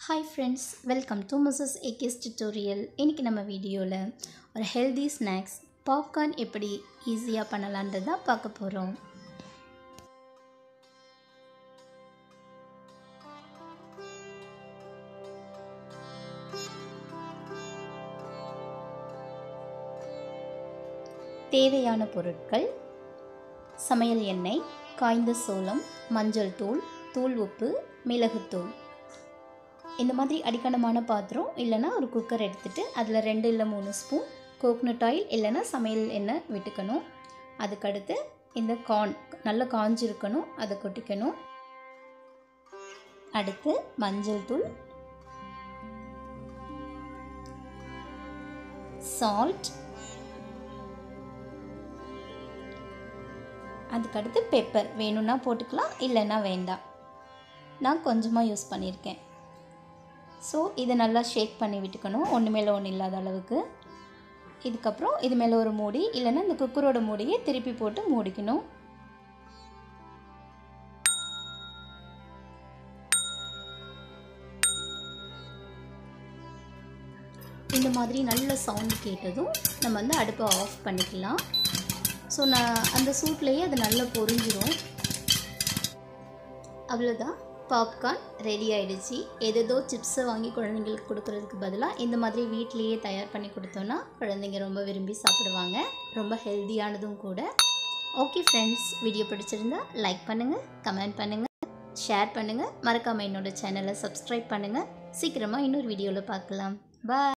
hi friends welcome to Mrs AK's tutorial இன்றைக்கி நம்ம வீடியோவில் ஒரு ஹெல்தி ஸ்நாக்ஸ் பாப்கார்ன் எப்படி ஈஸியாக பண்ணலான்றது தான் பார்க்க போகிறோம் தேவையான பொருட்கள் சமையல் எண்ணெய் காய்ந்த சோளம் மஞ்சள் தூள் தூள் உப்பு மிளகுத்தூள் இந்த மாதிரி அடிக்கணமான பாத்திரம் இல்லைன்னா ஒரு குக்கர் எடுத்துகிட்டு அதில் ரெண்டு இல்லை மூணு ஸ்பூன் கோக்னட் ஆயில் இல்லைன்னா சமையல் எண்ணெய் விட்டுக்கணும் அதுக்கடுத்து இந்த கார்ன் நல்லா காஞ்சிருக்கணும் அதை கொட்டிக்கணும் அடுத்து மஞ்சள் தூள் சால்ட் அதுக்கடுத்து பெப்பர் வேணும்னா போட்டுக்கலாம் இல்லைன்னா வேண்டாம் நான் கொஞ்சமாக யூஸ் பண்ணியிருக்கேன் ஸோ இதை நல்லா ஷேக் பண்ணி விட்டுக்கணும் ஒன்று மேலே ஒன்று இல்லாத அளவுக்கு இதுக்கப்புறம் இது மேலே ஒரு மூடி இல்லைன்னா இந்த குக்கரோட மூடியை திருப்பி போட்டு மூடிக்கணும் இந்த மாதிரி நல்ல சவுண்ட் கேட்டதும் நம்ம வந்து அடுப்பை ஆஃப் பண்ணிக்கலாம் ஸோ நான் அந்த சூட்லேயே அது நல்லா பொரிஞ்சிரும் அவ்வளோதான் பாப்கார்ன் ரெடி ஆகிடுச்சு எதேதோ சிப்ஸை வாங்கி குழந்தைங்களுக்கு கொடுக்குறதுக்கு பதிலாக இந்த மாதிரி வீட்லேயே தயார் பண்ணி கொடுத்தோன்னா குழந்தைங்க ரொம்ப விரும்பி சாப்பிடுவாங்க ரொம்ப ஹெல்த்தியானதும் கூட ஓகே ஃப்ரெண்ட்ஸ் வீடியோ பிடிச்சிருந்தா லைக் பண்ணுங்கள் கமெண்ட் பண்ணுங்கள் ஷேர் பண்ணுங்கள் மறக்காமல் என்னோடய சேனலை சப்ஸ்கிரைப் பண்ணுங்கள் சீக்கிரமாக இன்னொரு வீடியோவில் பார்க்கலாம் பாய்